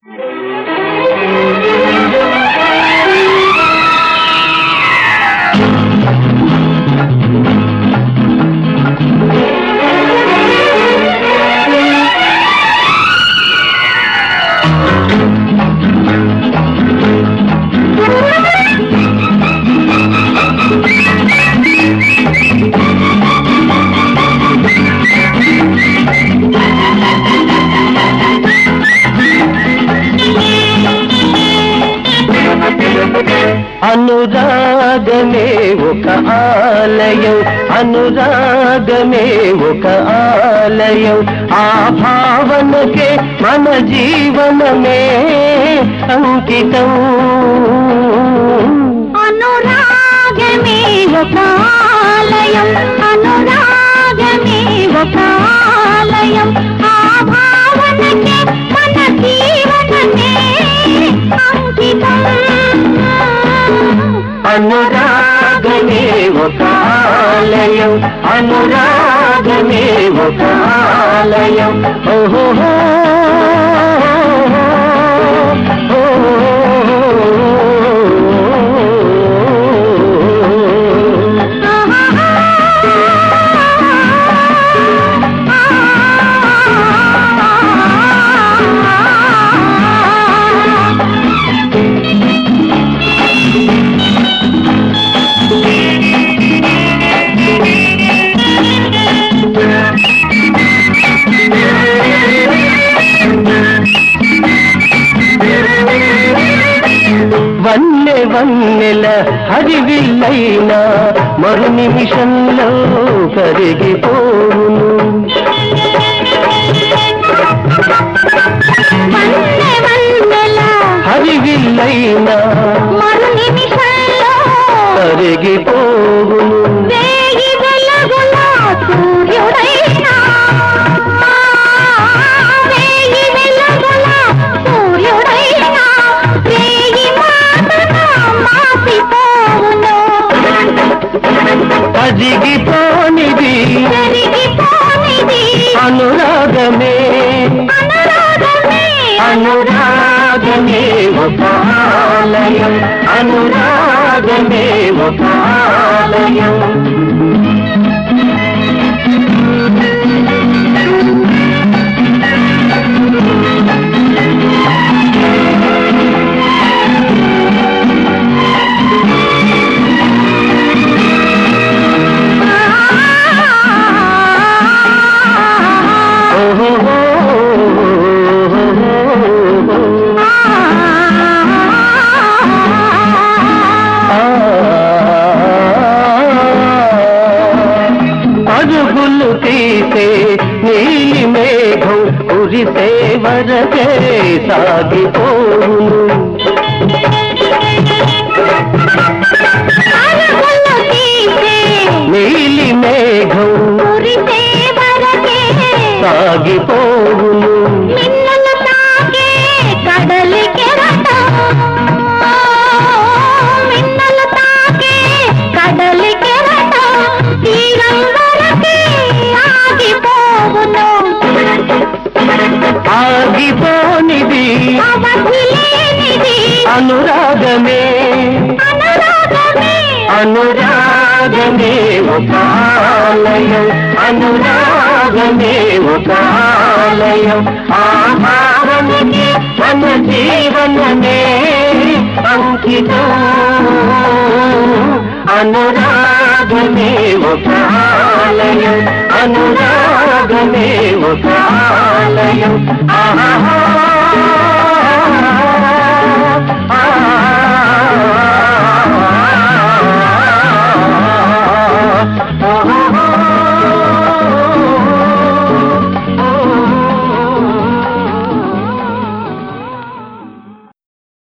అనురాగమే ఒక ఆలయం అనురాగమే ఒక ఆలయం ఆ భావనకే మన జీవనమే అంకితం అనురాగమే ఒక ఆలయం అనురాగమే ఒక ఆలయం ఆ భావనకే మన జీవనమే అంకితం అనురాగమే ఒక ఆలయం అనురాగమే ఒక ఆలయం ఓహో వన్నె వన్నెల హరివిల్లైన మరు నిమిషంలో కరిగిపోవును వన్నె వన్నెల హరివిల్లైన మరు నిమిషంలో కరిగిపోవును వేయి వెలుగుల సూర్యుడైనా వేయి వెలుగుల సూర్యుడైనా వేయి మాటన మాసిపోవును కరిగిపోనిది జరిగిపోనిది అనురాగమే అనురాగమే అనురాగమే ఒక ఆలయం అనురాగమే ఒక ఆలయం ఓహో అరుగులు తీసే నీలి మేఘం కురిసే వరకే సాగిపోవును అరుగులు తీసే నీలి మేఘం కురిసే వరకే సాగిపోవును మిన్నులు తాకే కడలి కెరటం మిన్నులు తాకే కడలి కెరటం తీరం వరకే ఆగిపోవును ఆగిపోనిది అవధి లేనిది అనురాగమే అనురాగమే అనురాగమే ఒక ఆలయం అనురాగమే ఒక ఆలయం ఆహారముకి మన జీవనమే అంకితం అనురాగమే ఒక ఆలయం అనురాగమే ఒక ఆలయం ఆహా